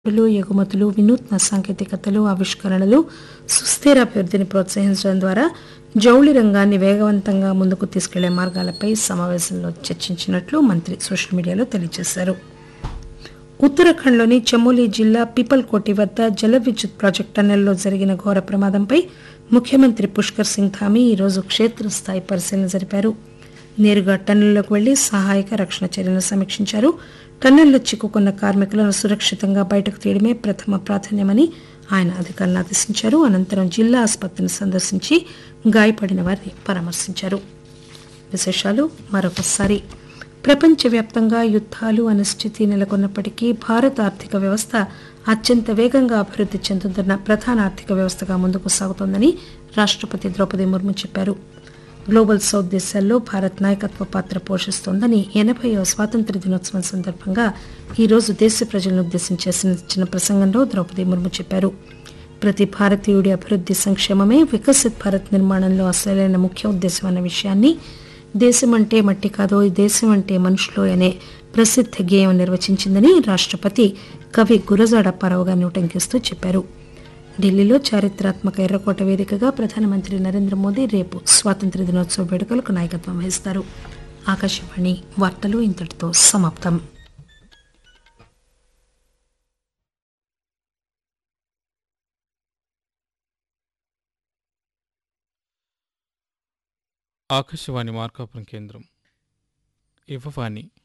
పెట్టుబడులు ఎగుమతులు వినూత్న సాంకేతికతలు ఆవిష్కరణలు సుస్థిర అభివృద్ధిని ప్రోత్సహించడం ద్వారా జౌళి రంగాన్ని వేగవంతంగా ముందుకు తీసుకెళ్లే మార్గాలపై సమావేశంలో చర్చించినట్లు మంత్రి సోషల్ మీడియాలో తెలియజేశారు ఉత్తరాఖండ్లోని చమోలీ జిల్లా పీపల్కోటి వద్ద జల విద్యుత్ ప్రాజెక్టు టన్నెల్లో జరిగిన ఘోర ప్రమాదంపై ముఖ్యమంత్రి పుష్కర్ సింగ్ ధామీ ఈరోజు క్షేత్రస్థాయి పరిశీలన జరిపారు నేరుగా టన్నెల్లోకి వెళ్లి సహాయక రక్షణ చర్యలను సమీక్షించారు టన్నెల్లో చిక్కుకున్న కార్మికులను సురక్షితంగా బయటకు తీయడమే ప్రథమ ప్రాధాన్యమని ఆయన అధికారులను ఆదేశించారు అనంతరం జిల్లా ఆసుపత్రిని సందర్శించి గాయపడిన వారిని పరామర్శించారు విశేషాలు మరొకసారి ప్రపంచవ్యాప్తంగా యుద్ధాలు అనిశ్చితి నెలకొన్నప్పటికీ భారత ఆర్థిక వ్యవస్థ అత్యంత వేగంగా అభివృద్ధి చెందుతున్న ప్రధాన ఆర్థిక వ్యవస్థగా ముందుకు సాగుతోందని రాష్ట్రపతి ద్రౌపది ముర్ము చెప్పారు గ్లోబల్ సౌత్ దేశాల్లో భారత్ నాయకత్వ పాత్ర పోషిస్తోందని ఎనభైవ స్వాతంత్ర దినోత్సవం సందర్భంగా ఈరోజు దేశ ప్రజలను ఉద్దేశించి చేసిన ప్రసంగంలో ద్రౌపది ముర్ము చెప్పారు ప్రతి భారతీయుడి అభివృద్ధి సంక్షేమమే వికసిత్ భారత్ నిర్మాణంలో అసలైన ముఖ్య ఉద్దేశం అన్న విషయాన్ని దేశం అంటే మట్టి కాదో ఈ దేశం అంటే మనుషులో అనే ప్రసిద్ధ గేయం నిర్వచించిందని రాష్ట్రపతి కవి గురజాడ అప్పారావు గారిని ఉటంకిస్తూ చెప్పారు ఢిల్లీలో చారిత్రాత్మక ఎర్రకోట వేదికగా ప్రధానమంత్రి నరేంద్ర మోదీ రేపు స్వాతంత్ర దినోత్సవ వేడుకలకు నాయకత్వం వహిస్తారు ఆకాశవాణి వార్తలు ఇంతటితో సమాప్తం ఆకాశవాణి మార్కాపురం కేంద్రం యువవాణి